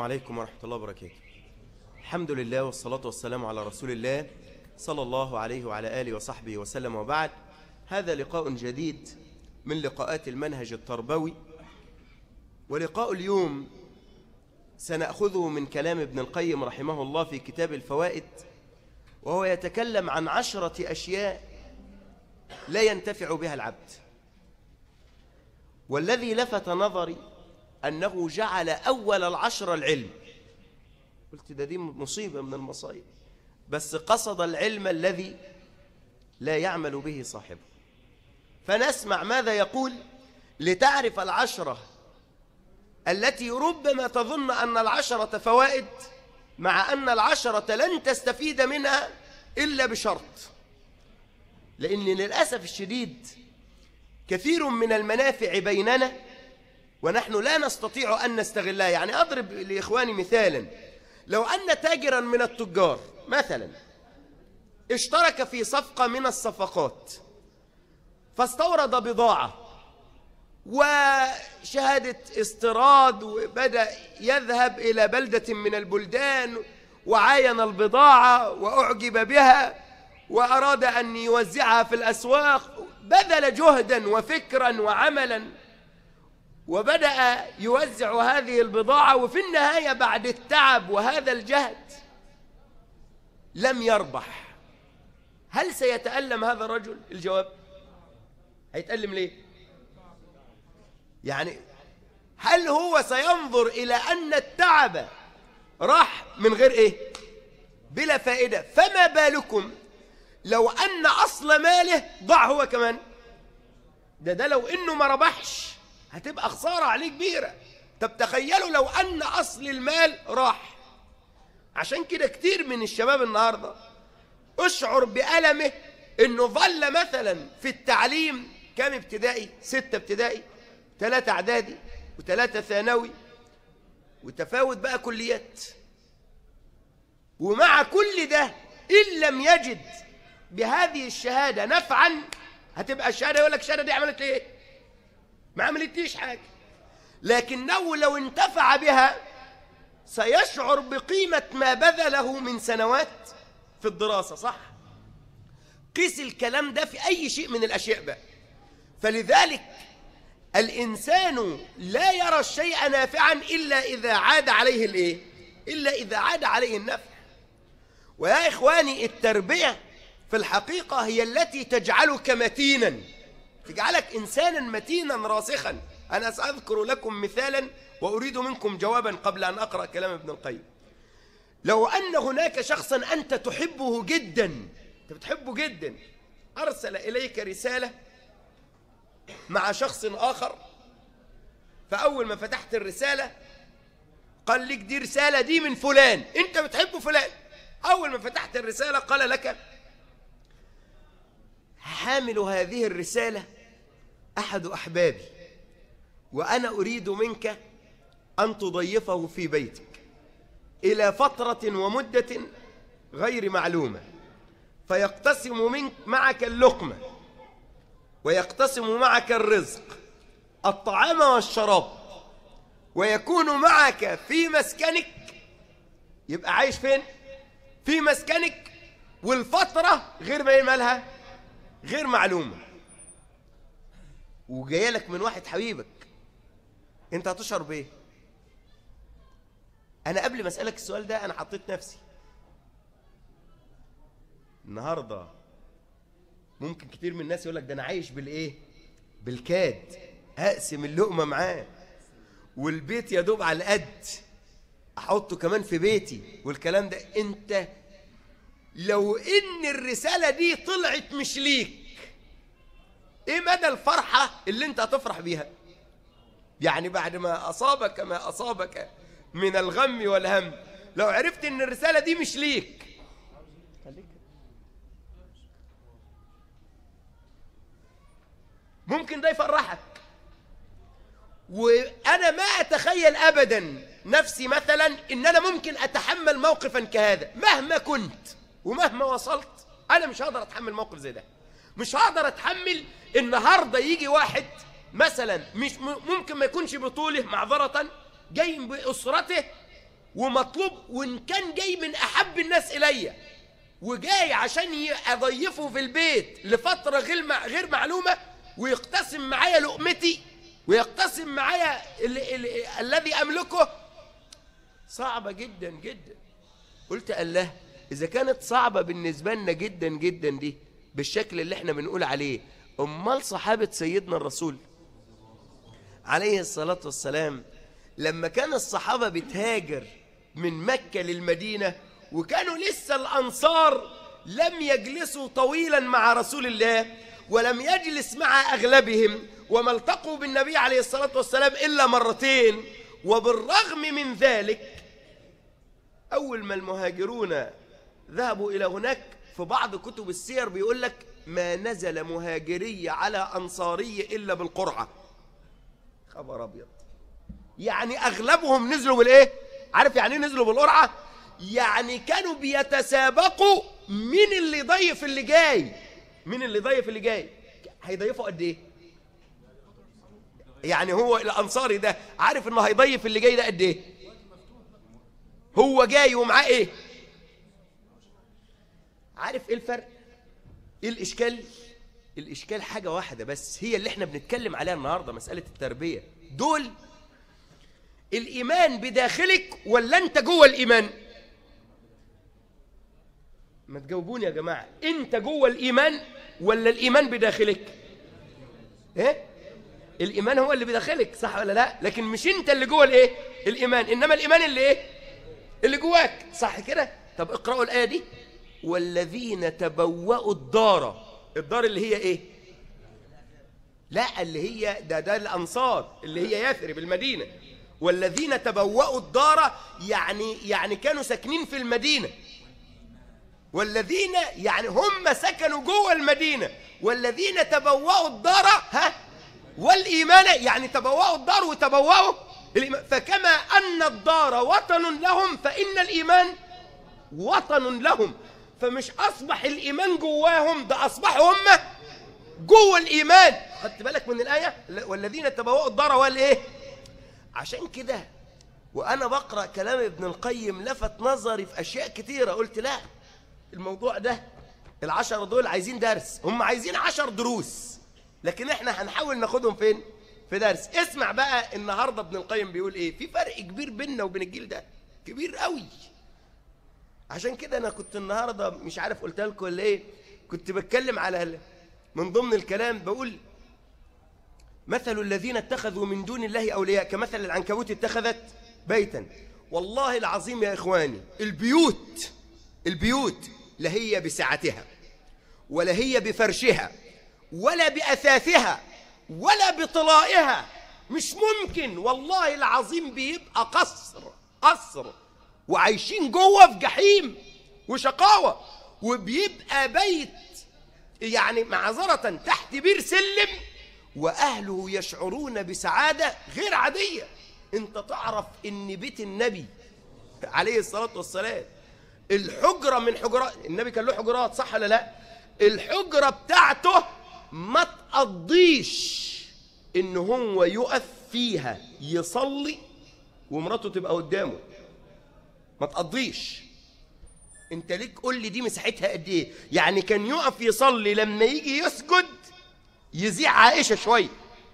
عليكم ورحمة الله وبركاته الحمد لله والصلاة والسلام على رسول الله صلى الله عليه وعلى آله وصحبه وسلم وبعد هذا لقاء جديد من لقاءات المنهج التربوي ولقاء اليوم سنأخذه من كلام ابن القيم رحمه الله في كتاب الفوائد وهو يتكلم عن عشرة أشياء لا ينتفع بها العبد والذي لفت نظري أنه جعل أول العشر العلم قلت ده دي مصيبة من المصايب بس قصد العلم الذي لا يعمل به صاحبه فنسمع ماذا يقول لتعرف العشرة التي ربما تظن أن العشرة فوائد مع أن العشرة لن تستفيد منها إلا بشرط لأن للأسف الشديد كثير من المنافع بيننا ونحن لا نستطيع أن نستغلها يعني أضرب لإخواني مثالا لو أن تاجرا من التجار مثلا اشترك في صفقة من الصفقات فاستورد بضاعة وشهادة استيراد وبدأ يذهب إلى بلدة من البلدان وعاين البضاعة وأعجب بها وأراد أن يوزعها في الأسواق بذل جهدا وفكرا وعملا وبدأ يوزع هذه البضاعة وفي النهاية بعد التعب وهذا الجهد لم يربح هل سيتألم هذا الرجل الجواب هيتألم ليه يعني هل هو سينظر إلى أن التعب راح من غير إيه بلا فائدة فما بالكم لو أن أصل ماله ضاع هو كمان ده ده لو إنه ما ربحش هتبقى خسارة عليه كبيرة طب تخيلوا لو أن أصل المال راح عشان كده كتير من الشباب النهاردة أشعر بألمه إنه ظل مثلا في التعليم كام ابتدائي ستة ابتدائي ثلاثة اعدادي وثلاثة ثانوي وتفاوت بقى كليات ومع كل ده إن لم يجد بهذه الشهادة نفعا هتبقى الشهادة يقول لك الشهادة دي عملت ايه ما عملتليش حاجة لكنه لو انتفع بها سيشعر بقيمة ما بذله من سنوات في الدراسة صح قيس الكلام ده في أي شيء من الأشياء بقى فلذلك الإنسان لا يرى الشيء نافعا إلا إذا عاد عليه الإيه؟ إلا إذا عاد عليه النفع ويا إخواني التربية في الحقيقة هي التي تجعلك متينا تجعلك إنسانا متينا راسخا أنا سأذكر لكم مثالا وأريد منكم جوابا قبل أن أقرأ كلام ابن القيم لو أن هناك شخصا أنت تحبه جدا أنت بتحبه جدا أرسل إليك رسالة مع شخص آخر فأول ما فتحت الرسالة قال لك دي رسالة دي من فلان أنت بتحب فلان أول ما فتحت الرسالة قال لك حامل هذه الرسالة أحد أحبابي وأنا أريد منك أن تضيفه في بيتك إلى فترة ومدة غير معلومة فيقتسم منك معك اللقمة ويقتسم معك الرزق الطعام والشراب ويكون معك في مسكنك يبقى عايش فين في مسكنك والفترة غير ما مالها غير معلومة وجايه لك من واحد حبيبك انت هتشعر بايه انا قبل ما اسالك السؤال ده انا حطيت نفسي النهارده ممكن كتير من الناس يقول لك ده انا عايش بالايه بالكاد اقسم اللقمه معاه والبيت يا دوب على القد احطه كمان في بيتي والكلام ده انت لو ان الرساله دي طلعت مش ليك ايه مدى الفرحه اللي انت هتفرح بيها يعني بعد ما اصابك ما اصابك من الغم والهم لو عرفت ان الرساله دي مش ليك ممكن ده يفرحك وانا ما اتخيل ابدا نفسي مثلا ان انا ممكن اتحمل موقفا كهذا مهما كنت ومهما وصلت انا مش هقدر اتحمل موقف زي ده مش هقدر اتحمل النهارده يجي واحد مثلا مش ممكن ما يكونش بطوله معذره جاي باسرته ومطلوب وإن كان جاي من أحب الناس إلي وجاي عشان ي- أضيفه في البيت لفترة غير مع- غير معلومة ويقتسم معايا لقمتي ويقتسم معايا ال- ال- الذي أملكه صعبة جدا جدا قلت الله إذا كانت صعبة بالنسبة لنا جدا جدا دي بالشكل اللي احنا بنقول عليه أمال صحابة سيدنا الرسول عليه الصلاة والسلام لما كان الصحابة بتهاجر من مكة للمدينة وكانوا لسه الأنصار لم يجلسوا طويلا مع رسول الله ولم يجلس مع أغلبهم وما التقوا بالنبي عليه الصلاة والسلام إلا مرتين وبالرغم من ذلك أول ما المهاجرون ذهبوا إلى هناك في بعض كتب السير بيقول لك ما نزل مهاجري على أنصاري إلا بالقرعة خبر أبيض يعني أغلبهم نزلوا بالإيه؟ عارف يعني إيه نزلوا بالقرعة؟ يعني كانوا بيتسابقوا مين اللي يضيف اللي جاي مين اللي يضيف اللي جاي هيضيفوا قد إيه؟ يعني هو الأنصاري ده عارف إنه هيضيف اللي جاي ده قد إيه؟ هو جاي ومعاه إيه؟ عارف إيه الفرق؟ إيه الإشكال؟ الإشكال حاجة واحدة بس هي اللي إحنا بنتكلم عليها النهاردة مسألة التربية دول الإيمان بداخلك ولا أنت جوه الإيمان ما تجاوبوني يا جماعة أنت جوه الإيمان ولا الإيمان بداخلك إيه الإيمان هو اللي بداخلك صح ولا لا لكن مش أنت اللي جوه الإيه الإيمان إنما الإيمان اللي إيه اللي جواك صح كده طب اقرأوا الآية دي والذين تبوأوا الدار الدار اللي هي إيه لا اللي هي ده ده الأنصار اللي هي يثرب المدينة والذين تبوأوا الدار يعني يعني كانوا ساكنين في المدينة والذين يعني هم سكنوا جوه المدينة والذين تبوأوا الدار ها والإيمان يعني تبوأوا الدار وتبوأوا الإيمان فكما أن الدار وطن لهم فإن الإيمان وطن لهم فمش أصبح الإيمان جواهم ده أصبحوا هم جوه الإيمان خدت بالك من الآية والذين تبوأوا الدار والإيه عشان كده وأنا بقرأ كلام ابن القيم لفت نظري في أشياء كتيرة قلت لا الموضوع ده العشرة دول عايزين درس هم عايزين عشر دروس لكن احنا هنحاول ناخدهم فين في درس اسمع بقى النهاردة ابن القيم بيقول ايه في فرق كبير بيننا وبين الجيل ده كبير قوي عشان كده انا كنت النهاردة مش عارف قلت لكم ولا ايه كنت بتكلم على ال- من ضمن الكلام بقول مثل الذين اتخذوا من دون الله أولياء كمثل العنكبوت اتخذت بيتا والله العظيم يا إخواني البيوت البيوت لا هي بسعتها ولا هي بفرشها ولا بأثاثها ولا بطلائها مش ممكن والله العظيم بيبقى قصر قصر وعايشين جوه في جحيم وشقاوة وبيبقى بيت يعني معذرة تحت بير سلم وأهله يشعرون بسعادة غير عادية انت تعرف ان بيت النبي عليه الصلاة والسلام الحجرة من حجرات النبي كان له حجرات صح ولا لا الحجرة بتاعته ما تقضيش ان هو يقف فيها يصلي ومراته تبقى قدامه ما تقضيش انت ليك قول لي دي مساحتها قد ايه يعني كان يقف يصلي لما يجي يسجد يذيع عائشه شويه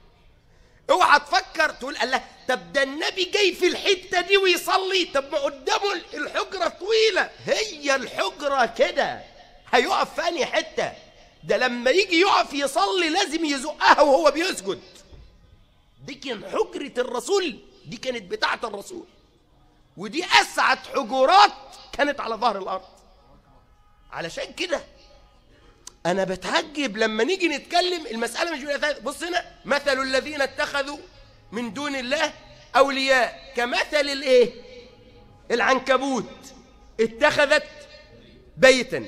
اوعى تفكر تقول الله طب ده النبي جاي في الحته دي ويصلي طب ما قدامه الحجره طويله هي الحجره كده هيقف في انهي حته ده لما يجي يقف يصلي لازم يزقها وهو بيسجد دي كان حجره الرسول دي كانت بتاعه الرسول ودي اسعد حجرات كانت على ظهر الارض علشان كده انا بتعجب لما نيجي نتكلم المساله مش بالأثاث. بص هنا مثل الذين اتخذوا من دون الله اولياء كمثل الايه العنكبوت اتخذت بيتا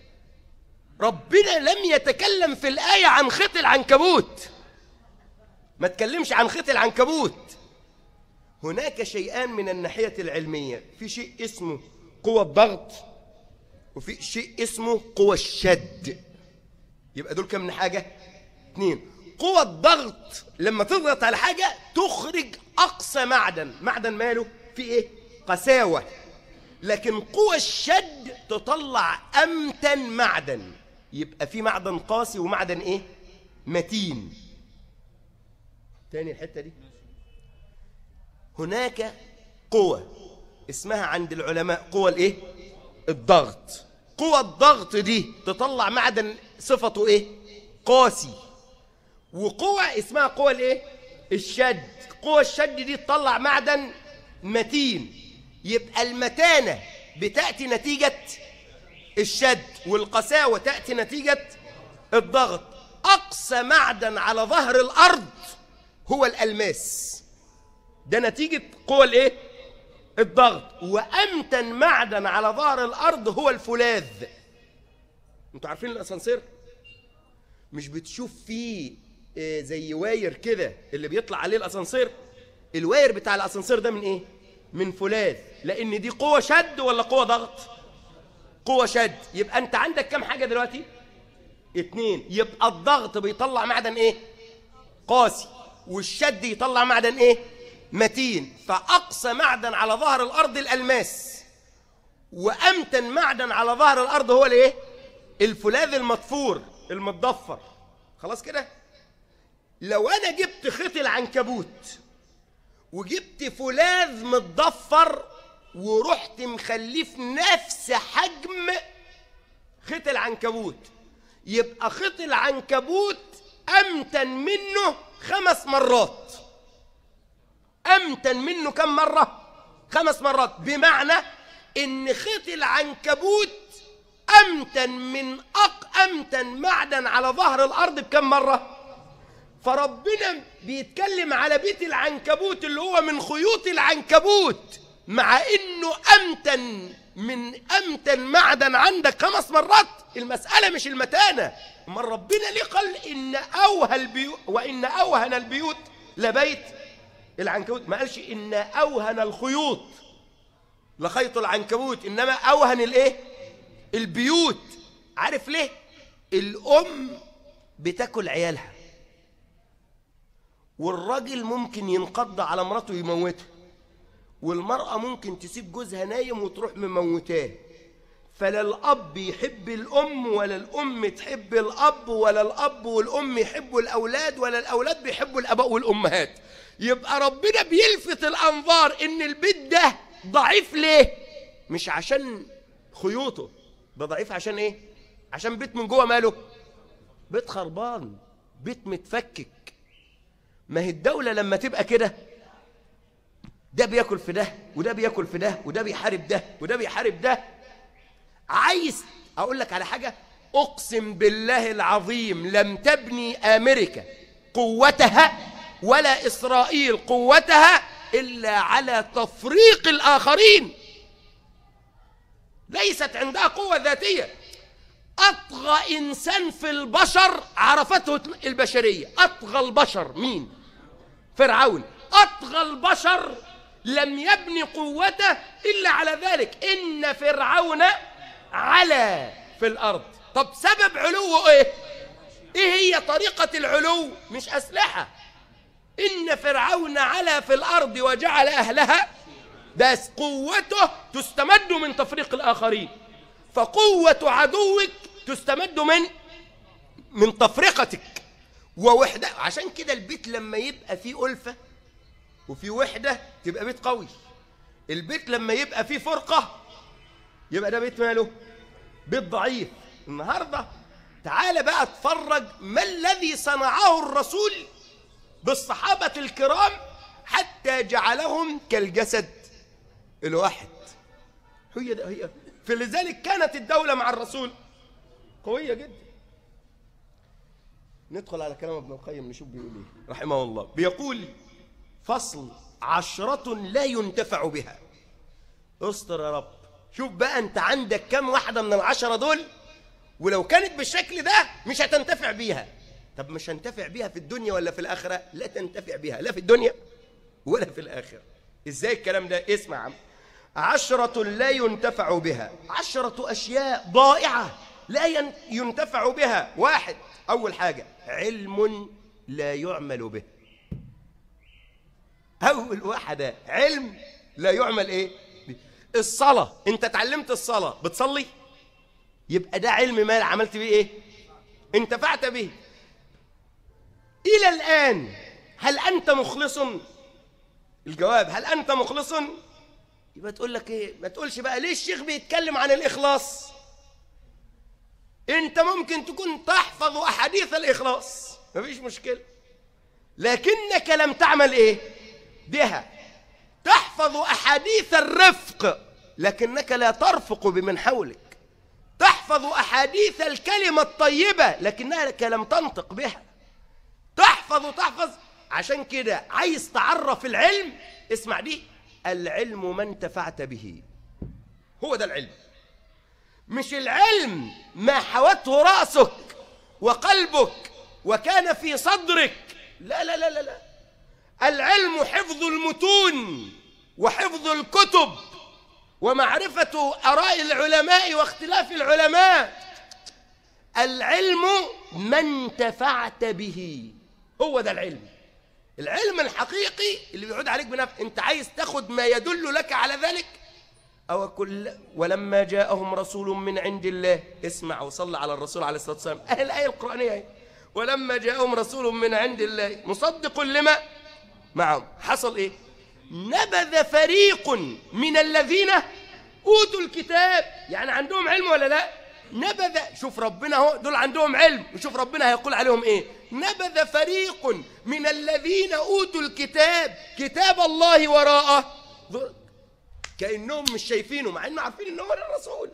ربنا لم يتكلم في الايه عن خيط العنكبوت ما تكلمش عن خيط العنكبوت هناك شيئان من الناحيه العلميه في شيء اسمه قوه الضغط وفي شيء اسمه قوى الشد يبقى دول كم من حاجة اثنين قوى الضغط لما تضغط على حاجة تخرج أقصى معدن معدن ماله في إيه قساوة لكن قوى الشد تطلع أمتن معدن يبقى في معدن قاسي ومعدن إيه متين تاني الحتة دي هناك قوة اسمها عند العلماء قوة الايه الضغط قوة الضغط دي تطلع معدن صفته ايه قاسي وقوة اسمها قوة الايه الشد قوة الشد دي تطلع معدن متين يبقى المتانة بتأتي نتيجة الشد والقساوة تأتي نتيجة الضغط أقصى معدن على ظهر الأرض هو الألماس ده نتيجة قوة الايه الضغط وأمتن معدن على ظهر الأرض هو الفولاذ انتوا عارفين الأسانسير مش بتشوف فيه آه، زي واير كده اللي بيطلع عليه الأسانسير الواير بتاع الأسانسير ده من ايه من فولاذ لأن دي قوة شد ولا قوة ضغط قوة شد يبقى أنت عندك كم حاجة دلوقتي اتنين يبقى الضغط بيطلع معدن ايه قاسي والشد يطلع معدن ايه متين فأقصى معدن على ظهر الأرض الألماس وأمتن معدن على ظهر الأرض هو الايه الفولاذ المطفور المتضفر خلاص كده لو أنا جبت خيط العنكبوت وجبت فولاذ متضفر ورحت مخليه في نفس حجم خيط العنكبوت يبقى خيط العنكبوت أمتن منه خمس مرات أمتن منه كم مرة؟ خمس مرات بمعنى إن خيط العنكبوت أمتن من أق أمتن معدن على ظهر الأرض بكم مرة؟ فربنا بيتكلم على بيت العنكبوت اللي هو من خيوط العنكبوت مع إنه أمتن من أمتن معدن عندك خمس مرات المسألة مش المتانة أما ربنا ليه قال إن أوهى البيوت وإن أوهن البيوت لبيت العنكبوت ما قالش إن أوهن الخيوط لخيط العنكبوت إنما أوهن الإيه البيوت عارف ليه الأم بتاكل عيالها والراجل ممكن ينقض على مراته يموتها والمرأة ممكن تسيب جوزها نايم وتروح مموتاه فلا الأب يحب الأم ولا الأم تحب الأب ولا الأب والأم يحبوا الأولاد ولا الأولاد بيحبوا الأباء والأمهات يبقى ربنا بيلفت الأنظار إن البيت ده ضعيف ليه؟ مش عشان خيوطه ده ضعيف عشان إيه؟ عشان بيت من جوه ماله؟ بيت خربان بيت متفكك ما هي الدولة لما تبقى كده ده بياكل في ده وده بياكل في ده وده بيحارب ده وده بيحارب ده عايز اقول لك على حاجه اقسم بالله العظيم لم تبني امريكا قوتها ولا اسرائيل قوتها الا على تفريق الاخرين ليست عندها قوه ذاتيه اطغى انسان في البشر عرفته البشريه اطغى البشر مين فرعون اطغى البشر لم يبني قوته الا على ذلك ان فرعون على في الارض طب سبب علوه ايه ايه هي طريقه العلو مش اسلحه ان فرعون علا في الارض وجعل اهلها بس قوته تستمد من تفريق الاخرين فقوه عدوك تستمد من من تفرقتك ووحده عشان كده البيت لما يبقى فيه ألفة وفي وحدة تبقى بيت قوي البيت لما يبقى فيه فرقة يبقى ده بيت ماله بيت ضعيف النهاردة تعال بقى اتفرج ما الذي صنعه الرسول بالصحابة الكرام حتى جعلهم كالجسد الواحد هي ده هي فلذلك كانت الدولة مع الرسول قوية جدا ندخل على كلام ابن القيم نشوف بيقول ايه رحمه الله بيقول فصل عشرة لا ينتفع بها استر يا رب شوف بقى انت عندك كم واحدة من العشرة دول ولو كانت بالشكل ده مش هتنتفع بيها طب مش هنتفع بيها في الدنيا ولا في الآخرة لا تنتفع بيها لا في الدنيا ولا في الآخرة ازاي الكلام ده اسمع عم. عشرة لا ينتفع بها عشرة أشياء ضائعة لا ين- ينتفع بها واحد أول حاجة علم لا يعمل به أول واحدة علم لا يعمل إيه الصلاة انت اتعلمت الصلاة بتصلي يبقى ده علم ما عملت بيه ايه انتفعت به الى الان هل انت مخلص الجواب هل انت مخلص يبقى تقول لك ايه ما تقولش بقى ليه الشيخ بيتكلم عن الاخلاص انت ممكن تكون تحفظ احاديث الاخلاص مفيش مشكله لكنك لم تعمل ايه بها تحفظ احاديث الرفق لكنك لا ترفق بمن حولك تحفظ احاديث الكلمه الطيبه لكنك لم تنطق بها تحفظ تحفظ عشان كده عايز تعرف العلم اسمع دي العلم ما انتفعت به هو ده العلم مش العلم ما حوته رأسك وقلبك وكان في صدرك لا لا لا لا, لا. العلم حفظ المتون وحفظ الكتب ومعرفة آراء العلماء واختلاف العلماء العلم ما انتفعت به هو ده العلم العلم الحقيقي اللي بيعود عليك بنفسك انت عايز تاخد ما يدل لك على ذلك أو كل ولما جاءهم رسول من عند الله اسمع وصل على الرسول عليه الصلاة والسلام أهل الآية القرآنية هي. ولما جاءهم رسول من عند الله مصدق لما معهم حصل إيه نبذ فريق من الذين أوتوا الكتاب يعني عندهم علم ولا لا نبذ شوف ربنا هو دول عندهم علم وشوف ربنا هيقول عليهم إيه نبذ فريق من الذين أوتوا الكتاب كتاب الله وراءه كأنهم مش شايفينه مع انه عارفين ان هو الرسول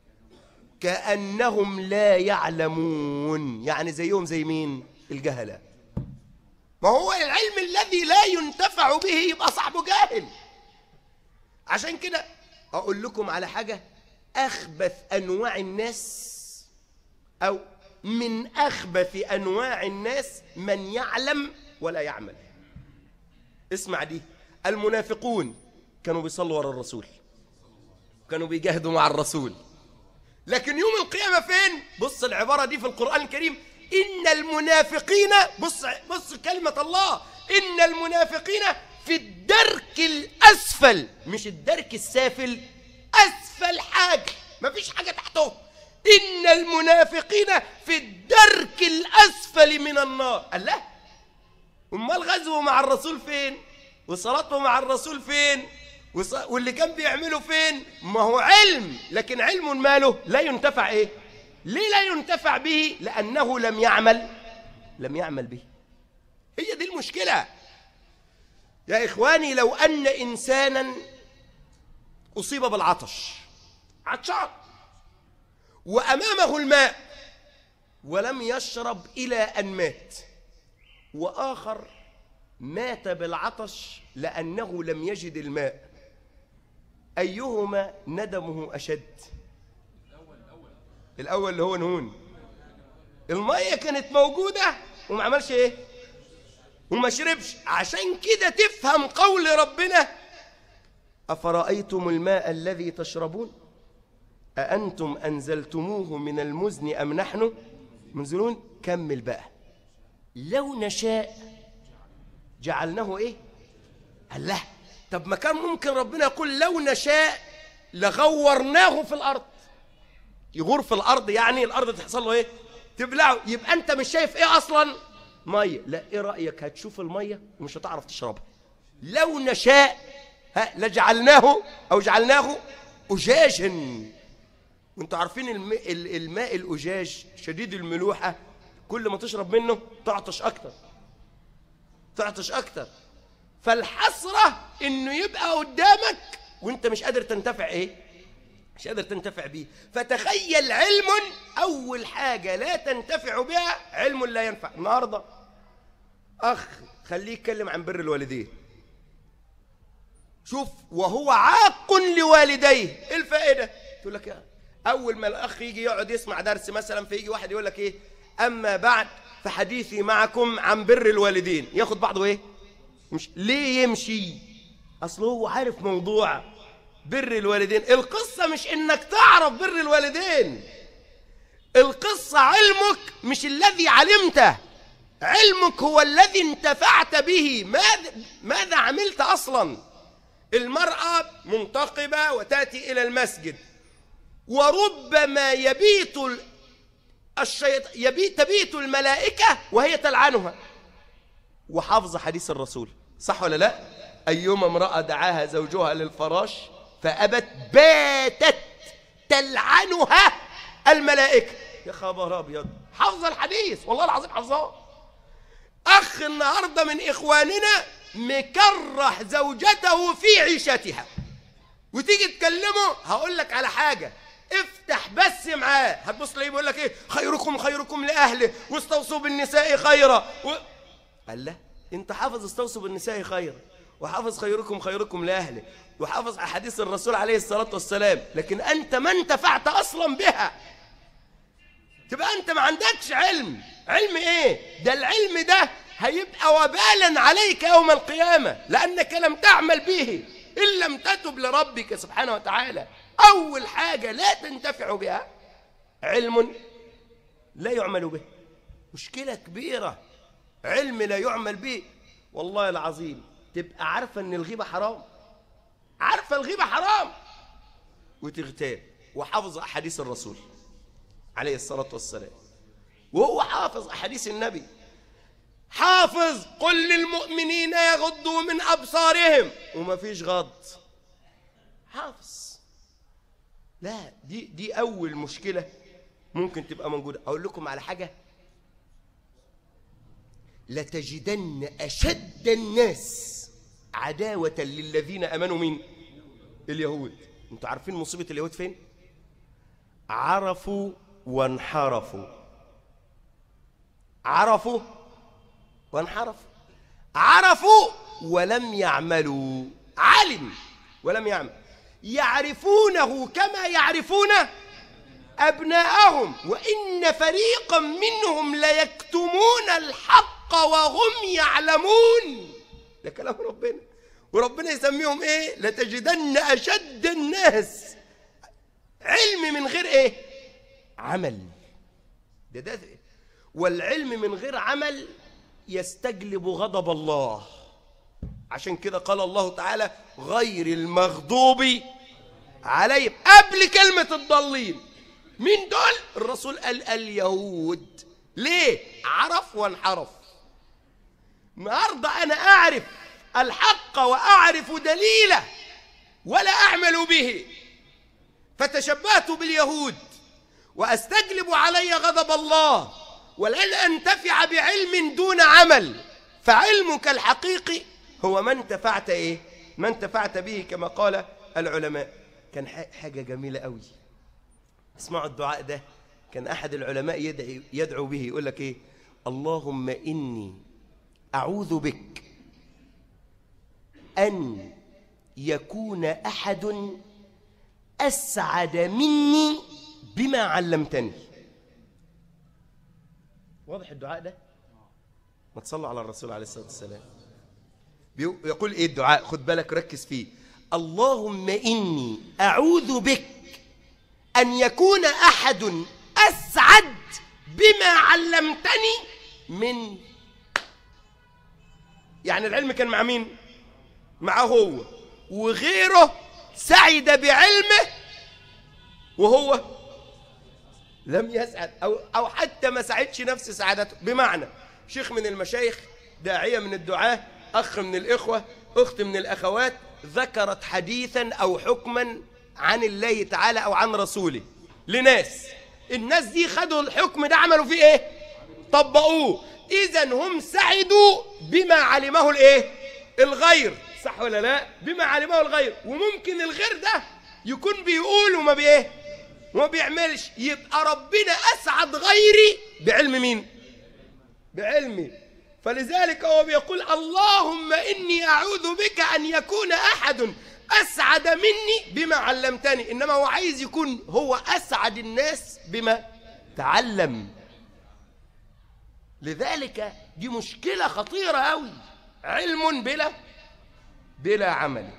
كأنهم لا يعلمون يعني زيهم زي مين الجهلة ما هو العلم الذي لا ينتفع به يبقى صاحبه جاهل عشان كده اقول لكم على حاجة اخبث انواع الناس او من اخبث انواع الناس من يعلم ولا يعمل اسمع دي المنافقون كانوا بيصلوا ورا الرسول كانوا بيجاهدوا مع الرسول لكن يوم القيامة فين بص العبارة دي في القرآن الكريم إن المنافقين بص بص كلمة الله إن المنافقين في الدرك الأسفل مش الدرك السافل أسفل حاجة ما فيش حاجة تحته إن المنافقين في الدرك الأسفل من النار الله أمال غزوه مع الرسول فين وصلاته مع الرسول فين واللي كان بيعمله فين ما هو علم لكن علم ماله لا ينتفع ايه ليه لا ينتفع به لانه لم يعمل لم يعمل به هي دي المشكله يا اخواني لو ان انسانا اصيب بالعطش عطشان وامامه الماء ولم يشرب الى ان مات واخر مات بالعطش لانه لم يجد الماء أيهما ندمه أشد الأول اللي هو نهون المية كانت موجودة وما عملش إيه وما شربش عشان كده تفهم قول ربنا أفرأيتم الماء الذي تشربون أأنتم أنزلتموه من المزن أم نحن منزلون كمل بقى لو نشاء جعلناه إيه الله طب ما كان ممكن ربنا يقول لو نشاء لغورناه في الارض يغور في الارض يعني الارض تحصل له ايه تبلعه يبقى انت مش شايف ايه اصلا ميه لا ايه رايك هتشوف الميه ومش هتعرف تشربها لو نشاء ها لجعلناه او جعلناه اجاجا وانتوا عارفين الماء, الماء الاجاج شديد الملوحه كل ما تشرب منه تعطش اكتر تعطش اكتر فالحسرة انه يبقى قدامك وانت مش قادر تنتفع ايه مش قادر تنتفع بيه فتخيل علم اول حاجة لا تنتفع بها علم لا ينفع النهاردة اخ خليه يتكلم عن بر الوالدين شوف وهو عاق لوالديه ايه الفائدة تقول لك يا اول ما الاخ يجي يقعد يسمع درس مثلا فيجي واحد يقول لك ايه اما بعد فحديثي معكم عن بر الوالدين ياخد بعضه ايه مش ليه يمشي اصل هو عارف موضوع بر الوالدين القصة مش انك تعرف بر الوالدين القصة علمك مش الذي علمته علمك هو الذي انتفعت به ماذا, ماذا عملت اصلا المرأة منتقبة وتأتي إلى المسجد وربما يبيت ال- الشيط... يبيت تبيت الملائكة وهي تلعنها وحافظ حديث الرسول صح ولا لا أيما امرأة دعاها زوجها للفراش فأبت باتت تلعنها الملائكة يا خبر أبيض حافظ الحديث والله العظيم حافظاه أخ النهاردة من إخواننا مكره زوجته في عيشتها وتيجي تكلمه هقول لك على حاجة افتح بس معاه هتبص تلاقيه بيقول لك ايه خيركم خيركم لاهله واستوصوا بالنساء خيرا و... قال لا انت حافظ استوصوا بالنساء خيرا وحافظ خيركم خيركم لاهله وحافظ احاديث الرسول عليه الصلاه والسلام لكن انت ما انتفعت اصلا بها تبقى انت ما عندكش علم علم ايه ده العلم ده هيبقى وبالا عليك يوم القيامة لأنك لم تعمل به إن لم تتب لربك سبحانه وتعالى أول حاجة لا تنتفع بها علم لا يعمل به مشكلة كبيرة علم لا يعمل به والله العظيم تبقى عارفة أن الغيبة حرام عارفة الغيبة حرام وتغتاب وحافظ أحاديث الرسول عليه الصلاة والسلام وهو حافظ أحاديث النبي حافظ قل للمؤمنين يغضوا من أبصارهم وما فيش غض حافظ لا دي دي أول مشكلة ممكن تبقى موجودة أقول لكم على حاجة لتجدن أشد الناس عداوة للذين أمنوا من اليهود انتوا عارفين مصيبة اليهود فين عرفوا وانحرفوا عرفوا وانحرفوا عرفوا ولم يعملوا علم ولم يعمل يعرفونه كما يعرفون أبناءهم وإن فريقا منهم ليكتمون الحق وهم يعلمون ده كلام ربنا وربنا يسميهم ايه لتجدن أشد الناس علم من غير ايه عمل ده ده والعلم من غير عمل يستجلب غضب الله عشان كده قال الله تعالى غير المغضوب عليهم قبل كلمة الضالين مين دول الرسول قال اليهود ليه عرف وانحرف النهارده انا اعرف الحق واعرف دليله ولا اعمل به فتشبهت باليهود واستجلب علي غضب الله ولن انتفع بعلم دون عمل فعلمك الحقيقي هو ما انتفعت ايه ما انتفعت به كما قال العلماء كان حاجه جميله قوي اسمعوا الدعاء ده كان احد العلماء يدعي يدعو به يقول لك ايه اللهم اني اعوذ بك ان يكون احد اسعد مني بما علمتني واضح الدعاء ده ما تصلوا على الرسول عليه الصلاه والسلام يقول ايه الدعاء خد بالك ركز فيه اللهم اني اعوذ بك ان يكون احد اسعد بما علمتني من يعني العلم كان مع مين معه هو وغيره سعد بعلمه وهو لم يسعد أو, أو حتى ما سعدش نفس سعادته بمعنى شيخ من المشايخ داعية من الدعاة أخ من الإخوة أخت من الأخوات ذكرت حديثا أو حكما عن الله تعالى أو عن رسوله لناس الناس دي خدوا الحكم ده عملوا فيه إيه طبقوه إذا هم سعدوا بما علمه الإيه الغير صح ولا لا بما علمه الغير وممكن الغير ده يكون بيقول وما بإيه وما بيعملش يبقى ربنا أسعد غيري بعلم مين بعلمي فلذلك هو بيقول اللهم إني أعوذ بك أن يكون أحد أسعد مني بما علمتني إنما هو عايز يكون هو أسعد الناس بما تعلم لذلك دي مشكلة خطيرة أوي علم بلا بلا عمل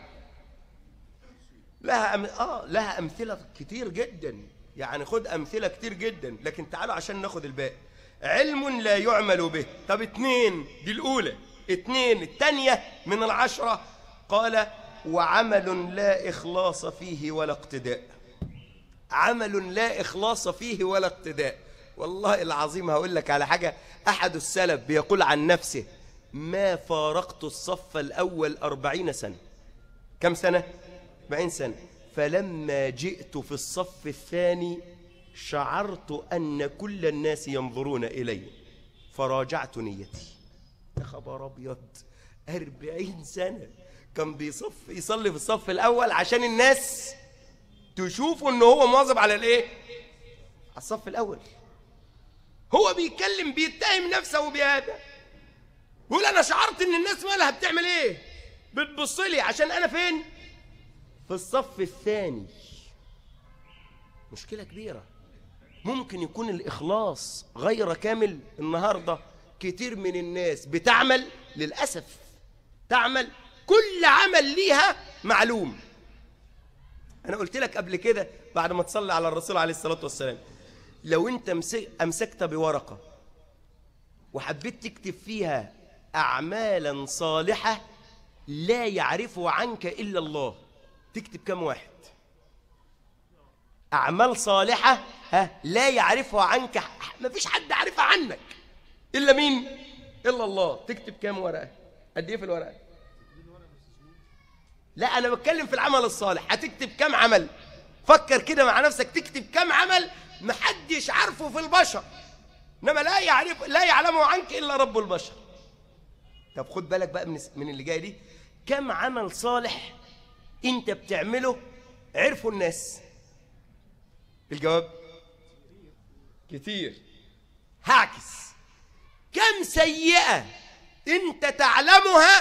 لها أم... آه لها أمثلة كتير جدا يعني خد أمثلة كتير جدا لكن تعالوا عشان ناخد الباقي علم لا يعمل به طب اتنين دي الأولى اتنين التانية من العشرة قال وعمل لا إخلاص فيه ولا اقتداء عمل لا إخلاص فيه ولا اقتداء والله العظيم هقول لك على حاجة أحد السلف بيقول عن نفسه ما فارقت الصف الأول أربعين سنة كم سنة؟ أربعين سنة فلما جئت في الصف الثاني شعرت أن كل الناس ينظرون إلي فراجعت نيتي يا خبر أبيض أربعين سنة كان بيصف يصلي في الصف الأول عشان الناس تشوفوا أنه هو مواظب على الإيه؟ على الصف الأول هو بيتكلم بيتهم نفسه بهذا يقول أنا شعرت أن الناس مالها بتعمل إيه؟ بتبص لي عشان أنا فين؟ في الصف الثاني مشكلة كبيرة ممكن يكون الإخلاص غير كامل النهاردة كتير من الناس بتعمل للأسف تعمل كل عمل ليها معلوم أنا قلت لك قبل كده بعد ما تصلي على الرسول عليه الصلاة والسلام لو أنت أمسكت بورقة وحبيت تكتب فيها أعمالا صالحة لا يعرف عنك إلا الله تكتب كم واحد أعمال صالحة ها لا يعرفها عنك ما فيش حد عارفها عنك إلا مين إلا الله تكتب كم ورقة قد إيه في الورقة لا أنا بتكلم في العمل الصالح هتكتب كم عمل فكر كده مع نفسك تكتب كم عمل محدش عارفه في البشر إنما لا يعرف لا يعلمه عنك إلا رب البشر طب خد بالك بقى من من اللي جاي دي كم عمل صالح انت بتعمله عرفوا الناس الجواب كتير هعكس كم سيئة انت تعلمها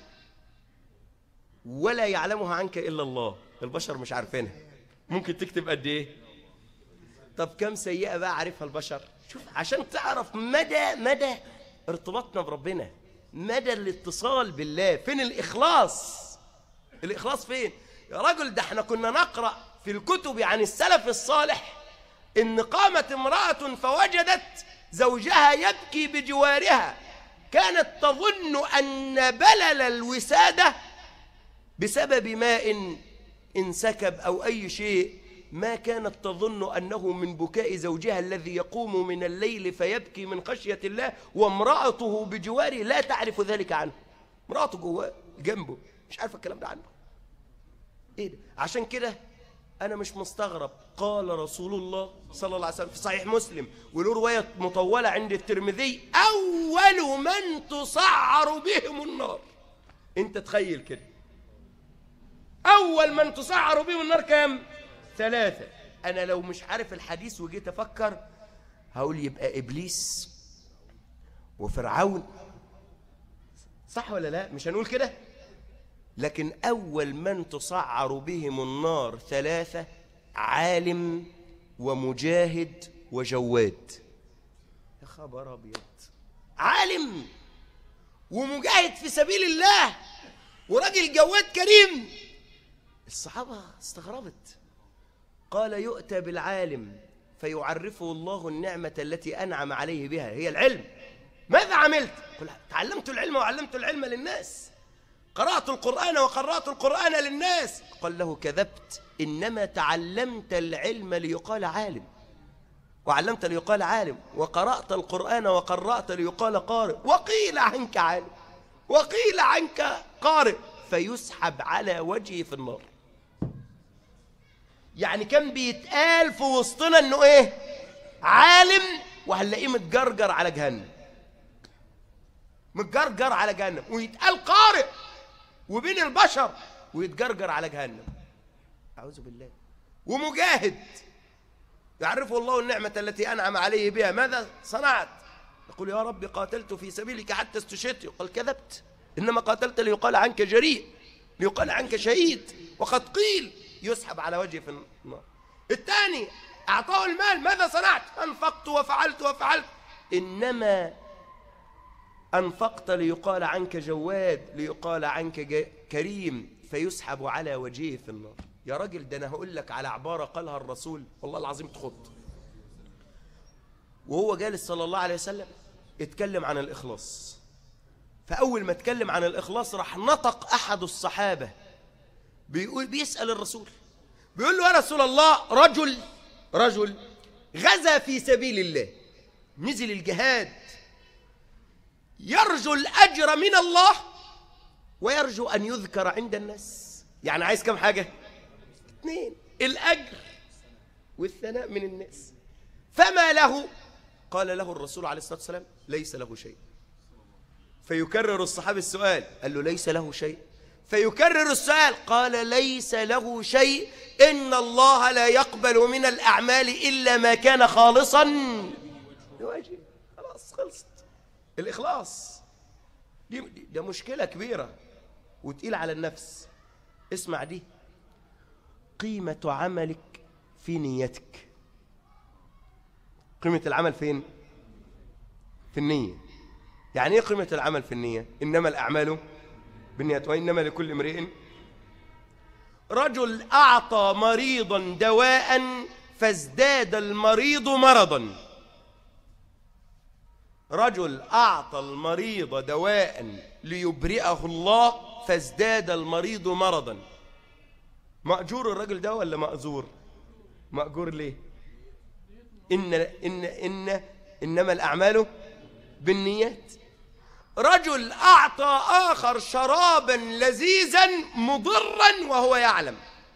ولا يعلمها عنك إلا الله البشر مش عارفينها ممكن تكتب قد ايه طب كم سيئة بقى عارفها البشر شوف عشان تعرف مدى مدى ارتباطنا بربنا مدى الاتصال بالله فين الإخلاص الإخلاص فين يا رجل ده احنا كنا نقرأ في الكتب عن السلف الصالح إن قامت امرأة فوجدت زوجها يبكي بجوارها كانت تظن أن بلل الوسادة بسبب ماء انسكب أو أي شيء ما كانت تظن أنه من بكاء زوجها الذي يقوم من الليل فيبكي من خشية الله وامرأته بجواره لا تعرف ذلك عنه امرأته جواه جنبه مش عارفة الكلام ده عنه ايه ده عشان كده انا مش مستغرب قال رسول الله صلى الله عليه وسلم في صحيح مسلم وله روايه مطوله عند الترمذي اول من تصعر بهم النار انت تخيل كده اول من تصعر بهم النار كام ثلاثه انا لو مش عارف الحديث وجيت افكر هقول يبقى ابليس وفرعون صح ولا لا مش هنقول كده لكن أول من تصعر بهم النار ثلاثة عالم ومجاهد وجواد يا خبر أبيض عالم ومجاهد في سبيل الله وراجل جواد كريم الصحابة استغربت قال يؤتى بالعالم فيعرفه الله النعمة التي أنعم عليه بها هي العلم ماذا عملت؟ قل تعلمت العلم وعلمت العلم للناس قرأت القرآن وقرأت القرآن للناس قال له كذبت إنما تعلمت العلم ليقال عالم وعلمت ليقال عالم وقرأت القرآن وقرأت ليقال قارئ وقيل عنك عالم وقيل عنك قارئ فيسحب على وجهه في النار يعني كان بيتقال في وسطنا انه ايه عالم وهنلاقيه متجرجر على جهنم متجرجر على جهنم ويتقال قارئ وبين البشر ويتجرجر على جهنم أعوذ بالله ومجاهد يعرفه الله النعمة التي أنعم عليه بها ماذا صنعت يقول يا رب قاتلت في سبيلك حتى استشهدت يقول كذبت إنما قاتلت ليقال عنك جريء ليقال عنك شهيد وقد قيل يسحب على وجهه في النار الثاني أعطاه المال ماذا صنعت أنفقت وفعلت وفعلت إنما أنفقت ليقال عنك جواد ليقال عنك كريم فيسحب على وجهه في النار يا راجل ده أنا هقول لك على عبارة قالها الرسول والله العظيم تخط وهو جالس صلى الله عليه وسلم اتكلم عن الإخلاص فأول ما اتكلم عن الإخلاص راح نطق أحد الصحابة بيقول بيسأل الرسول بيقول له يا رسول الله رجل رجل غزا في سبيل الله نزل الجهاد يرجو الأجر من الله ويرجو أن يذكر عند الناس يعني عايز كم حاجة اثنين الأجر والثناء من الناس فما له قال له الرسول عليه الصلاة والسلام ليس له شيء فيكرر الصحابي السؤال قال له ليس له شيء فيكرر السؤال قال ليس له شيء إن الله لا يقبل من الأعمال إلا ما كان خالصا لوجهه خلاص خلصت الإخلاص دي ده مشكلة كبيرة وتقيل على النفس اسمع دي قيمة عملك في نيتك قيمة العمل فين؟ في النية يعني ايه قيمة العمل في النية؟ إنما الأعمال بالنيات وإنما لكل امرئ رجل أعطى مريضا دواء فازداد المريض مرضا رجل أعطى المريض دواء ليبرئه الله فازداد المريض مرضا مأجور الرجل ده ولا مأزور مأجور ليه إن, إن, إن إنما الأعمال بالنيات رجل أعطى آخر شرابا لذيذا مضرا وهو يعلم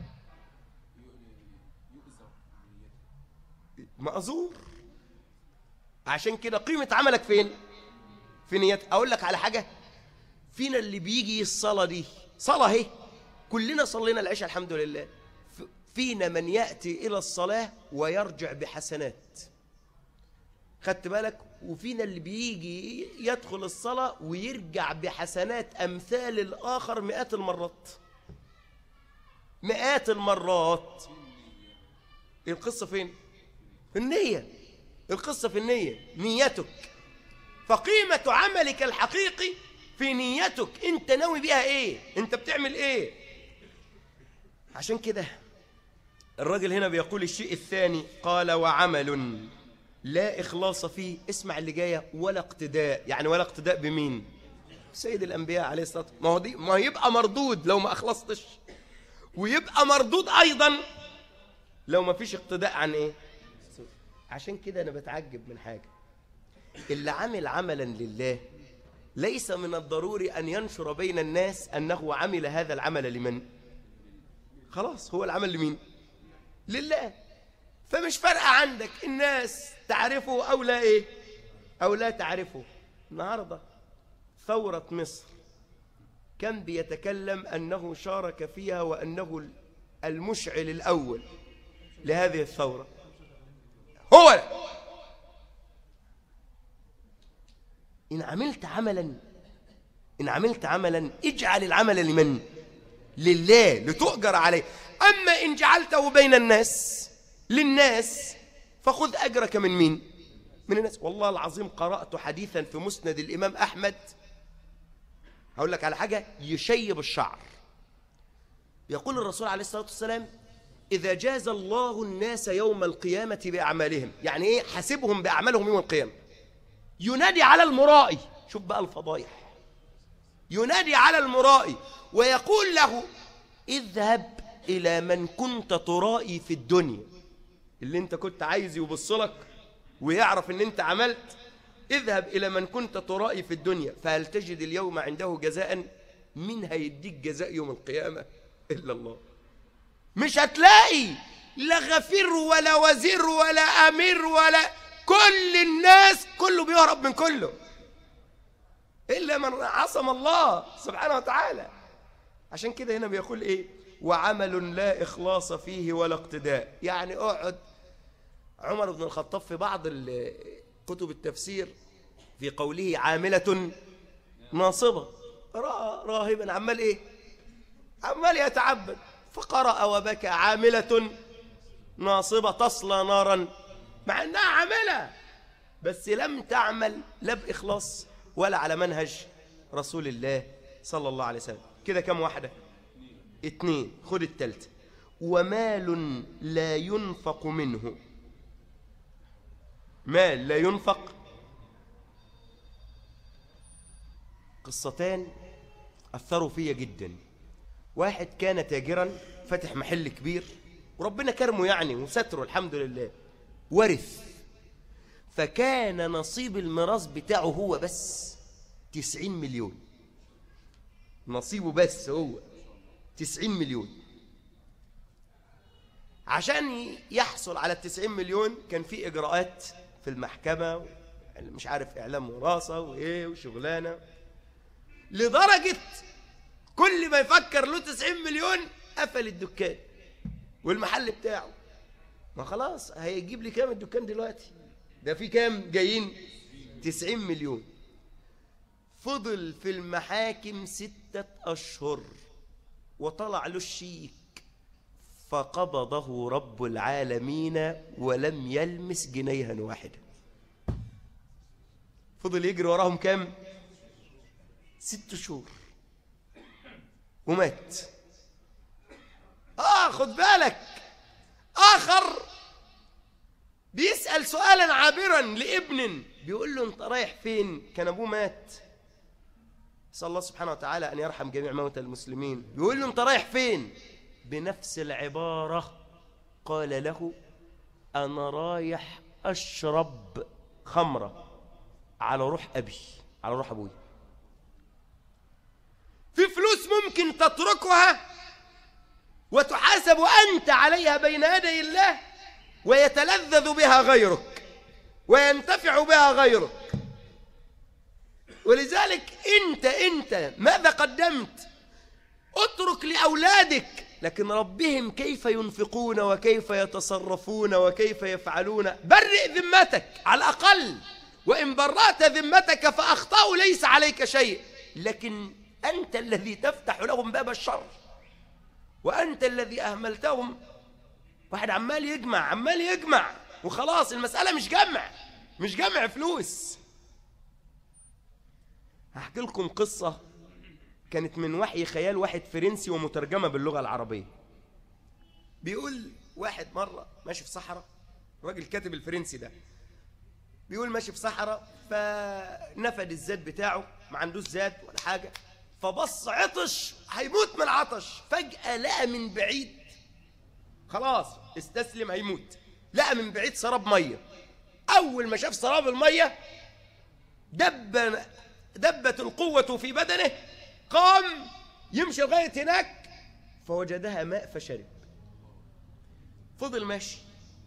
مأزور عشان كده قيمة عملك فين في نيات أقول لك على حاجة فينا اللي بيجي الصلاة دي صلاة اهي كلنا صلينا العشاء الحمد لله فينا من يأتي إلى الصلاة ويرجع بحسنات خدت بالك وفينا اللي بيجي يدخل الصلاة ويرجع بحسنات أمثال الآخر مئات المرات مئات المرات القصة فين؟ في النية القصة في النية نيتك فقيمة عملك الحقيقي في نيتك انت ناوي بيها ايه انت بتعمل ايه عشان كده الراجل هنا بيقول الشيء الثاني قال وعمل لا إخلاص فيه اسمع اللي جاية ولا اقتداء يعني ولا اقتداء بمين سيد الأنبياء عليه الصلاة والسلام ما هو دي ما يبقى مردود لو ما أخلصتش ويبقى مردود أيضا لو ما فيش اقتداء عن إيه عشان كده أنا بتعجب من حاجة اللي عمل عملا لله ليس من الضروري أن ينشر بين الناس أنه عمل هذا العمل لمن خلاص هو العمل لمين لله فمش فارقة عندك الناس تعرفه أو لا إيه أو لا تعرفه النهاردة ثورة مصر كان بيتكلم أنه شارك فيها وأنه المشعل الأول لهذه الثورة هو إن عملت عملا إن عملت عملا اجعل العمل لمن لله لتؤجر عليه أما إن جعلته بين الناس للناس فخذ أجرك من مين من الناس والله العظيم قرأت حديثا في مسند الإمام أحمد هقول لك على حاجة يشيب الشعر يقول الرسول عليه الصلاة والسلام إذا جاز الله الناس يوم القيامة بأعمالهم يعني إيه حاسبهم بأعمالهم يوم القيامة ينادي على المرائي شوف بقى الفضايح ينادي على المرائي ويقول له اذهب إلى من كنت ترائي في الدنيا اللي انت كنت عايز يبص لك ويعرف ان انت عملت اذهب إلى من كنت ترائي في الدنيا فهل تجد اليوم عنده جزاء من هيديك جزاء يوم القيامة إلا الله مش هتلاقي لا غفير ولا وزير ولا أمير ولا كل الناس كله بيهرب من كله إلا من عصم الله سبحانه وتعالى عشان كده هنا بيقول إيه وعمل لا إخلاص فيه ولا اقتداء يعني اقعد عمر بن الخطاب في بعض كتب التفسير في قوله عاملة ناصبة رأى راهبا عمال إيه عمال يتعبد فقرأ وبكى عاملة ناصبة تصلى نارا مع أنها عاملة بس لم تعمل لا بإخلاص ولا على منهج رسول الله صلى الله عليه وسلم كده كم واحدة اتنين خد التالتة ومال لا ينفق منه مال لا ينفق قصتان أثروا فيا جدا واحد كان تاجرا فتح محل كبير وربنا كرمه يعني وستره الحمد لله ورث فكان نصيب الميراث بتاعه هو بس تسعين مليون نصيبه بس هو تسعين مليون عشان يحصل على التسعين مليون كان في إجراءات في المحكمة مش عارف إعلام وراثة وإيه وشغلانة لدرجة كل ما يفكر له 90 مليون قفل الدكان والمحل بتاعه ما خلاص هيجيب لي كام الدكان دلوقتي ده في كام جايين 90 مليون فضل في المحاكم ستة أشهر وطلع له الشيك فقبضه رب العالمين ولم يلمس جنيها واحدا فضل يجري وراهم كام ست شهور ومات آه خد بالك آخر بيسأل سؤالا عابرا لابن بيقول له انت رايح فين كان ابوه مات صلى الله سبحانه وتعالى أن يرحم جميع موتى المسلمين بيقول له انت رايح فين بنفس العبارة قال له أنا رايح أشرب خمرة على روح أبي على روح أبوي في فلوس ممكن تتركها وتحاسب أنت عليها بين يدي الله ويتلذذ بها غيرك وينتفع بها غيرك ولذلك أنت أنت ماذا قدمت اترك لأولادك لكن ربهم كيف ينفقون وكيف يتصرفون وكيف يفعلون برئ ذمتك على الأقل وإن برأت ذمتك فأخطأوا ليس عليك شيء لكن أنت الذي تفتح لهم باب الشر وأنت الذي أهملتهم واحد عمال يجمع عمال يجمع وخلاص المسألة مش جمع مش جمع فلوس هحكي لكم قصة كانت من وحي خيال واحد فرنسي ومترجمة باللغة العربية بيقول واحد مرة ماشي في صحراء راجل كاتب الفرنسي ده بيقول ماشي في صحراء فنفد الزاد بتاعه ما عندوش زاد ولا حاجة فبص عطش هيموت من العطش فجأة لقى من بعيد خلاص استسلم هيموت لقى من بعيد سراب مية أول ما شاف سراب المية دب دبت القوة في بدنه قام يمشي لغاية هناك فوجدها ماء فشرب فضل ماشي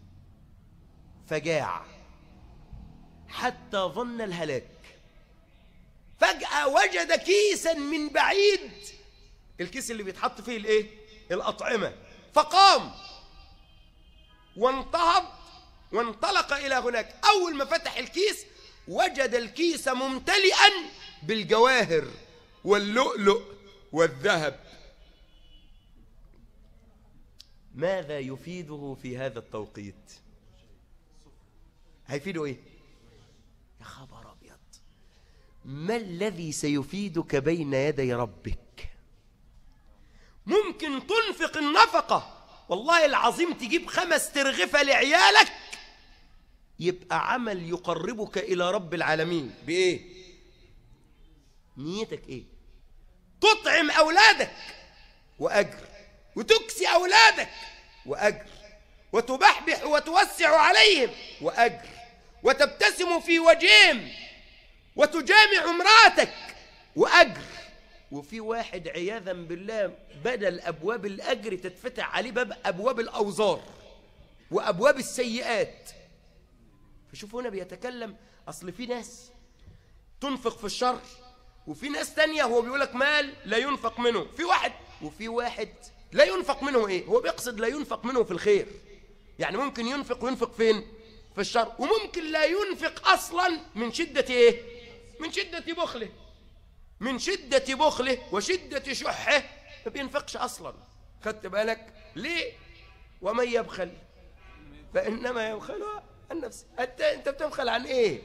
فجاع حتى ظن الهلاك فجأة وجد كيسا من بعيد الكيس اللي بيتحط فيه الايه الأطعمة فقام وانتهض وانطلق إلى هناك أول ما فتح الكيس وجد الكيس ممتلئا بالجواهر واللؤلؤ والذهب ماذا يفيده في هذا التوقيت هيفيده ايه يا خبر ابيض ما الذي سيفيدك بين يدي ربك ممكن تنفق النفقه والله العظيم تجيب خمس ترغفه لعيالك يبقى عمل يقربك الى رب العالمين بايه نيتك ايه تطعم اولادك واجر وتكسي اولادك واجر وتبحبح وتوسع عليهم واجر وتبتسم في وجههم وتجامع امراتك واجر وفي واحد عياذا بالله بدل ابواب الاجر تتفتح عليه باب ابواب الاوزار وابواب السيئات فشوفوا هنا بيتكلم اصل في ناس تنفق في الشر وفي ناس تانية هو بيقول لك مال لا ينفق منه في واحد وفي واحد لا ينفق منه ايه هو بيقصد لا ينفق منه في الخير يعني ممكن ينفق وينفق فين في الشر وممكن لا ينفق اصلا من شدة ايه من شدة بخله من شدة بخله وشدة شحه ما بينفقش اصلا خدت بالك ليه ومن يبخل فانما يبخل عن نفسه انت انت بتبخل عن ايه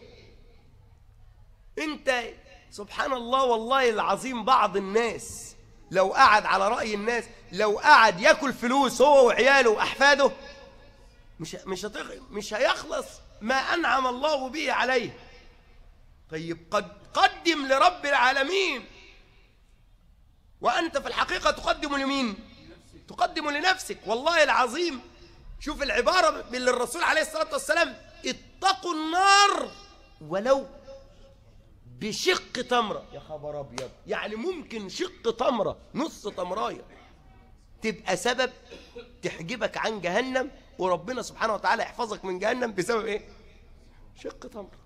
انت سبحان الله والله العظيم بعض الناس لو قعد على رأي الناس لو قعد ياكل فلوس هو وعياله وأحفاده مش مش هتغ... مش هيخلص ما أنعم الله به عليه طيب قد قدم لرب العالمين وأنت في الحقيقة تقدم لمين تقدم لنفسك والله العظيم شوف العبارة اللي الرسول عليه الصلاة والسلام اتقوا النار ولو بشق تمرة يا خبر أبيض يعني ممكن شق تمرة نص تمراية تبقى سبب تحجبك عن جهنم وربنا سبحانه وتعالى يحفظك من جهنم بسبب ايه شق تمرة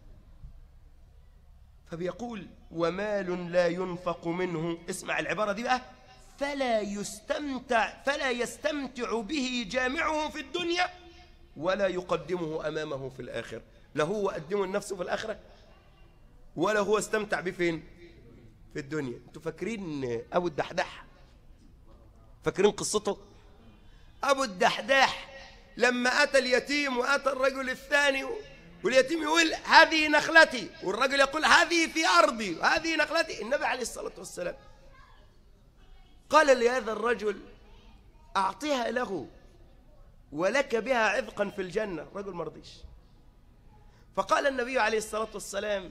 فبيقول ومال لا ينفق منه اسمع العبارة دي بقى فلا يستمتع فلا يستمتع به جامعه في الدنيا ولا يقدمه أمامه في الآخرة لا هو قدمه لنفسه في الآخرة ولا هو استمتع به فين في الدنيا انتوا فاكرين أبو الدحداح فاكرين قصته أبو الدحداح لما أتى اليتيم وأتى الرجل الثاني واليتيم يقول هذه نخلتي والرجل يقول هذه في أرضي وهذه نخلتي النبي عليه الصلاة والسلام قال لهذا الرجل أعطيها له ولك بها عذقا في الجنة الرجل مرضيش فقال النبي عليه الصلاة والسلام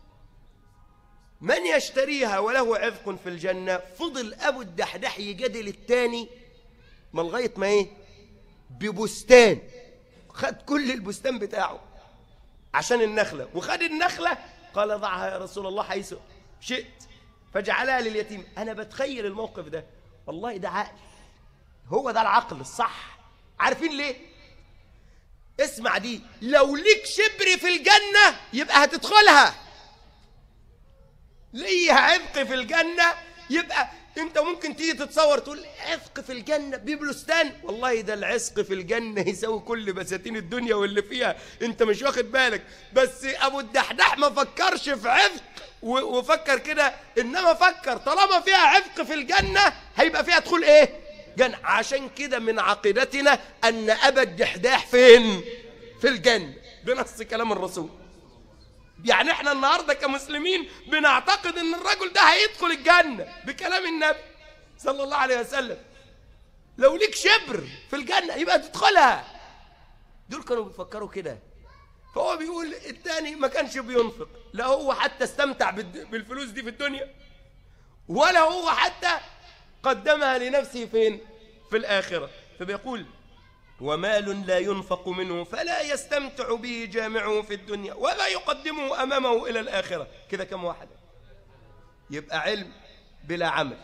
من يشتريها وله عذق في الجنة فضل أبو الدحدح يجادل التاني ما لغاية ما إيه ببستان خد كل البستان بتاعه عشان النخلة وخد النخلة قال ضعها يا رسول الله حيث شئت فجعلها لليتيم أنا بتخيل الموقف ده والله ده عقل هو ده العقل الصح عارفين ليه اسمع دي لو ليك شبر في الجنة يبقى هتدخلها ليها عذق في الجنة يبقى انت ممكن تيجي تتصور تقول عذق في الجنة ببلستان والله ده العزق في الجنة يساوي كل بساتين الدنيا واللي فيها انت مش واخد بالك بس ابو الدحدح ما فكرش في عذق و- وفكر كده انما فكر طالما فيها عذق في الجنة هيبقى فيها دخول ايه جنة عشان كده من عقيدتنا ان ابا الدحداح فين في الجنة بنص كلام الرسول يعني احنا النهارده كمسلمين بنعتقد ان الرجل ده هيدخل الجنه بكلام النبي صلى الله عليه وسلم لو ليك شبر في الجنه يبقى تدخلها دول كانوا بيفكروا كده فهو بيقول التاني ما كانش بينفق لا هو حتى استمتع بالد- بالفلوس دي في الدنيا ولا هو حتى قدمها لنفسه فين في الآخرة فبيقول ومال لا ينفق منه فلا يستمتع به جامعه في الدنيا ولا يقدمه أمامه إلى الآخرة كده كم واحد يبقى علم بلا عمل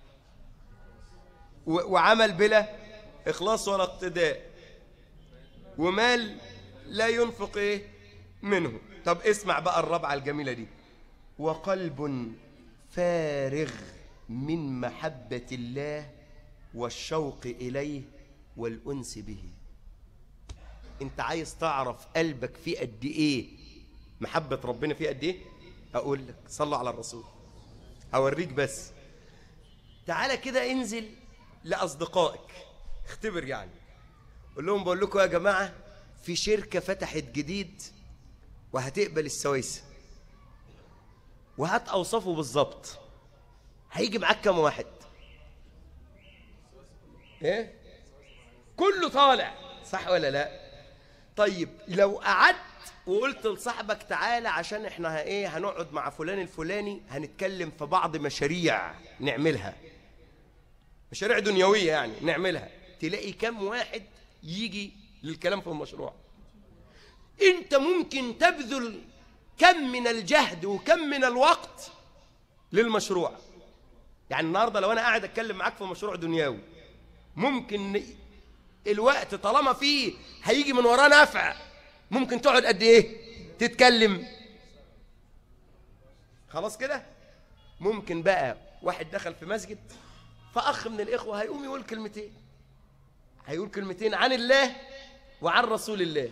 و- وعمل بلا إخلاص ولا اقتداء ومال لا ينفق إيه منه طب اسمع بقى الرابعة الجميلة دي وقلب فارغ من محبة الله والشوق إليه والأنس به انت عايز تعرف قلبك فيه قد ايه محبة ربنا فيه قد ايه اقول لك صلوا على الرسول اوريك بس تعالى كده انزل لاصدقائك اختبر يعني قول لهم بقول لكم يا جماعة في شركة فتحت جديد وهتقبل السويسة وهات اوصافه بالظبط هيجي معاك كام واحد ايه كله طالع صح ولا لا طيب لو قعدت وقلت لصاحبك تعالى عشان احنا ها ايه هنقعد مع فلان الفلاني هنتكلم في بعض مشاريع نعملها مشاريع دنيوية يعني نعملها تلاقي كم واحد يجي للكلام في المشروع انت ممكن تبذل كم من الجهد وكم من الوقت للمشروع يعني النهارده لو انا قاعد اتكلم معاك في مشروع دنيوي ممكن الوقت طالما فيه هيجي من وراه نفع ممكن تقعد قد ايه تتكلم خلاص كده ممكن بقى واحد دخل في مسجد فاخ من الاخوه هيقوم يقول كلمتين هيقول كلمتين عن الله وعن رسول الله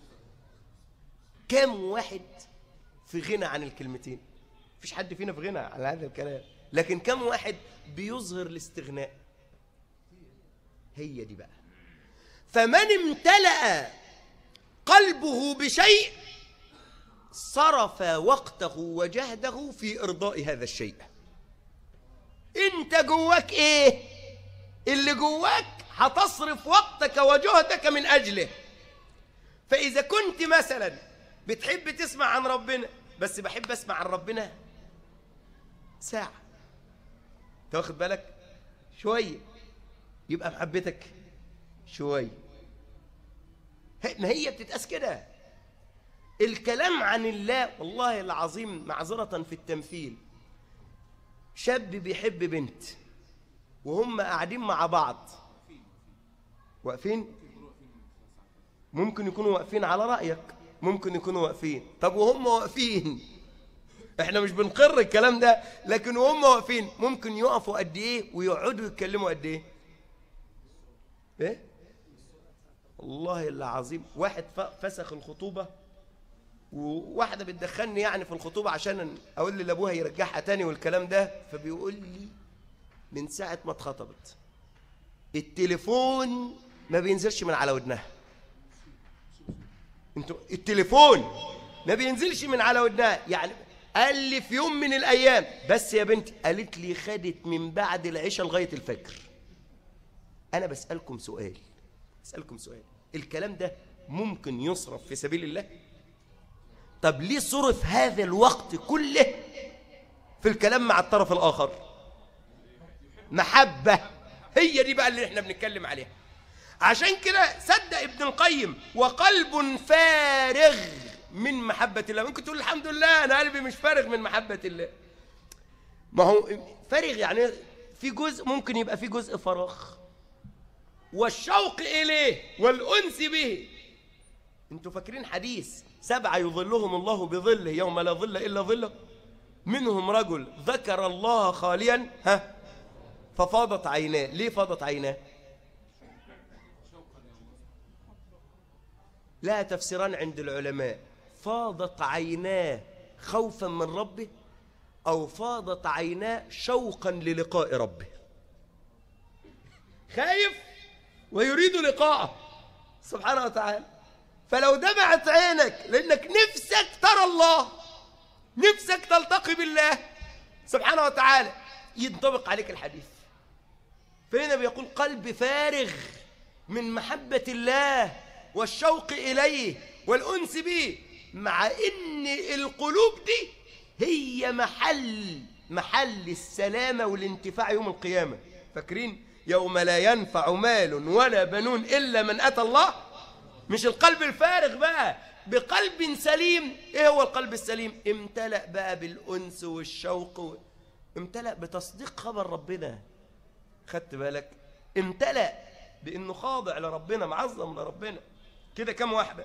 كم واحد في غنى عن الكلمتين مفيش حد فينا في غنى عن هذا الكلام لكن كم واحد بيظهر الاستغناء هي دي بقى فمن امتلأ قلبه بشيء صرف وقته وجهده في إرضاء هذا الشيء انت جواك ايه اللي جواك هتصرف وقتك وجهدك من أجله فإذا كنت مثلا بتحب تسمع عن ربنا بس بحب أسمع عن ربنا ساعة انت واخد بالك شويه يبقى محبتك شويه هي- ما هي بتتقاس كده الكلام عن الله والله العظيم معذرة في التمثيل شاب بيحب بنت وهم قاعدين مع بعض واقفين ممكن يكونوا واقفين على رأيك ممكن يكونوا واقفين طب وهم واقفين احنا مش بنقر الكلام ده لكن وهم واقفين ممكن يقفوا قد ايه ويقعدوا يتكلموا قد ايه ايه والله العظيم واحد ف- فسخ الخطوبة وواحدة بتدخلني يعني في الخطوبة عشان أقول لأبوها يرجعها تاني والكلام ده فبيقول لي من ساعة ما اتخطبت التليفون ما بينزلش من على ودنها انتوا التليفون ما بينزلش من على ودنها يعني قال لي في يوم من الايام بس يا بنتي قالت لي خدت من بعد العشاء لغايه الفجر انا بسالكم سؤال اسالكم سؤال الكلام ده ممكن يصرف في سبيل الله طب ليه صرف هذا الوقت كله في الكلام مع الطرف الاخر محبه هي دي بقى اللي احنا بنتكلم عليها عشان كده صدق ابن القيم وقلب فارغ من محبة الله ممكن تقول الحمد لله أنا قلبي مش فارغ من محبة الله ما هو فارغ يعني في جزء ممكن يبقى في جزء فراغ والشوق إليه والأنس به انتوا فاكرين حديث سبعة يظلهم الله بظله يوم لا ظل إلا ظله منهم رجل ذكر الله خاليا ها ففاضت عيناه ليه فاضت عيناه لا تفسيران عند العلماء فاضت عيناه خوفا من ربه أو فاضت عيناه شوقا للقاء ربه خايف ويريد لقاءه سبحانه وتعالى فلو دمعت عينك لأنك نفسك ترى الله نفسك تلتقي بالله سبحانه وتعالى ينطبق عليك الحديث فهنا بيقول قلب فارغ من محبة الله والشوق إليه والأنس به مع إن القلوب دي هي محل محل السلامة والانتفاع يوم القيامة فاكرين يوم لا ينفع مال ولا بنون إلا من أتى الله مش القلب الفارغ بقى بقلب سليم ايه هو القلب السليم امتلأ بقى بالأنس والشوق و... امتلأ بتصديق خبر ربنا خدت بالك امتلأ بانه خاضع لربنا معظم لربنا كده كم واحده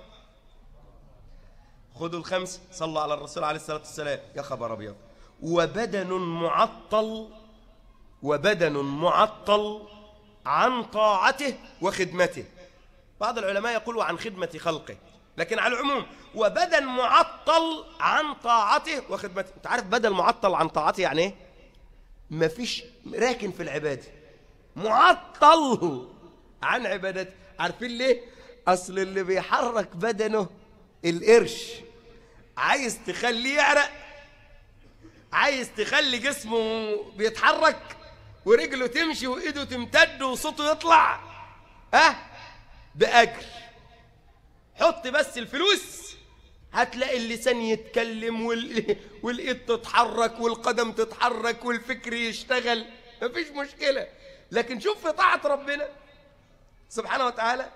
خذوا الخمس صلوا على الرسول عليه الصلاه والسلام يا خبر ابيض وبدن معطل وبدن معطل عن طاعته وخدمته بعض العلماء يقولوا عن خدمة خلقه لكن على العموم وبدن معطل عن طاعته وخدمته انت عارف بدل معطل عن طاعته يعني ايه مفيش راكن في العباده معطل عن عبادته عارفين ليه اصل اللي بيحرك بدنه القرش عايز تخليه يعرق عايز تخلي جسمه بيتحرك ورجله تمشي وايده تمتد وصوته يطلع ها باجر حط بس الفلوس هتلاقي اللسان يتكلم وال... والايد تتحرك والقدم تتحرك والفكر يشتغل مفيش مشكله لكن شوف في طاعه ربنا سبحانه وتعالى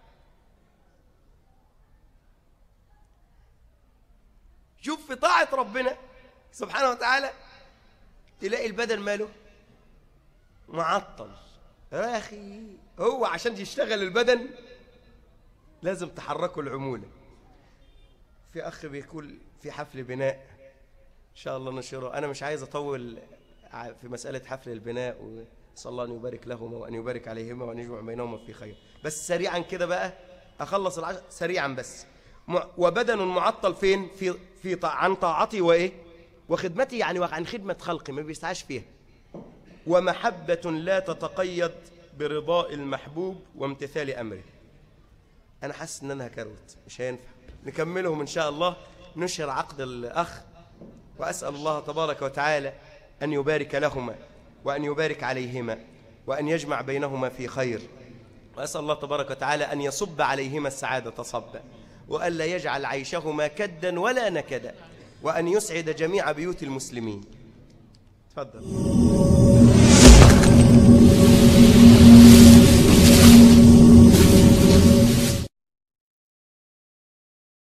شوف في طاعة ربنا سبحانه وتعالى تلاقي البدن ماله معطل يا أخي هو عشان يشتغل البدن لازم تحركه العمولة في أخ بيقول في حفل بناء إن شاء الله نشره أنا مش عايز أطول ع- في مسألة حفل البناء وصلى الله أن يبارك لهما وأن يبارك عليهما وأن يجمع بينهما في خير بس سريعا كده بقى أخلص العشر سريعا بس مع- وبدن معطل فين في في طا- عن طاعتي وايه وخدمتي يعني عن خدمه خلقي ما بيسعاش فيها ومحبه لا تتقيد برضاء المحبوب وامتثال امره انا حاسس ان انا هكروت مش هينفع نكملهم ان شاء الله نشر عقد الاخ واسال الله تبارك وتعالى ان يبارك لهما وان يبارك عليهما وان يجمع بينهما في خير وأسأل الله تبارك وتعالى أن يصب عليهما السعادة صبا وألا يجعل عيشهما كدا ولا نكدا وأن يسعد جميع بيوت المسلمين تفضل